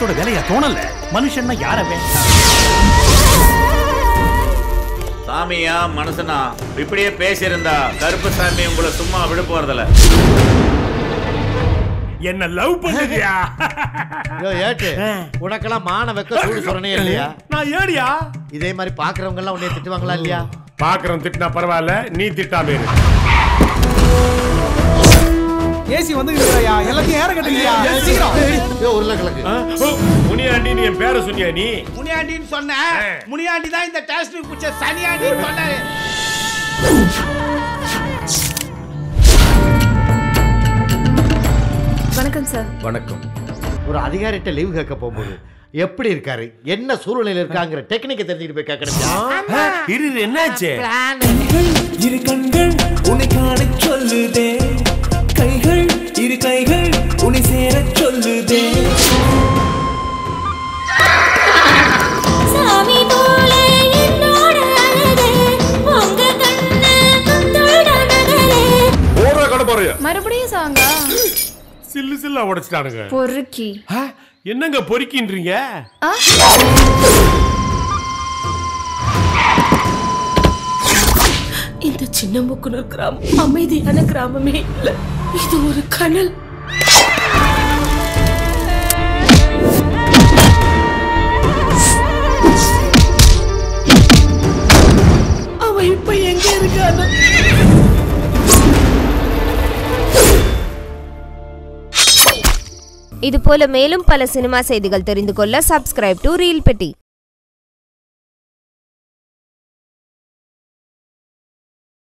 தெய்வத்தோட வேலையா தோணல மனுஷன்னா யாரவே சாமியா மனுஷனா இப்படியே பேசியிருந்தா கருப்புசாமி உங்களை சும்மா விட போறதில்ல என்ன லவ் பண்ணுதியா யோ ஏட்டு உனக்கெல்லாம் மான வைக்க சூடு சொரணே இல்லையா நான் ஏடியா இதே மாதிரி பாக்குறவங்க எல்லாம் உன்னைய திட்டுவாங்களா இல்லையா பாக்குறோம் திட்டினா பரவாயில்ல நீ திட்டாம இரு ஏசி வந்து எல்லாத்தையும் ஏற கட்டுங்கயா சீக்கிரம் யோ உருளைக்கிழங்கு ஆ? ஓ, முனியாண்டி நீ என் பேரை சொன்னியா நீ முனியாண்டின்னு சொன்னேன் முனியாண்டி தான் இந்த டாஸ்டிக் பிடிச்ச சனியாண்டின்னு சொன்னாரு வணக்கம் சார் வணக்கம் ஒரு அதிகாரிட்ட லீவ் கேட்க போகும்போது எப்படி இருக்காரு என்ன சூழ்நிலையில இருக்காங்கிற டெக்னிக்கை தெரிஞ்சுட்டு போய் கேட்கணும் இரு இரு, என்னாச்சு இரு கண்கள் உன்னை காணச் சொல்லுதே கைகள் இரு கைகள் உன்னை சேரச் சொல்லுதே சாமி போல என்னோட அழகே உங்க கண்ணு முத்தோட நகரே ஓடுற கடை பாருங்க மறுபடியும் சாங்கா சில்லு சில்லா உடைச்சிட்டானுங்க பொறுக்கி ஆ, என்னங்க பொறுக்கின்றீங்க ஆ? இந்த சின்ன முக்குனர் கிராமம் அமைதியான கிராமமே இல்ல இது ஒரு கனல் அவன் இப்ப எங்க இருக்கான இது போல மேலும் பல சினிமா செய்திகள் தெரிந்து கொள்ள சப்ஸ்கிரைப் டு ரீல் பெட்டி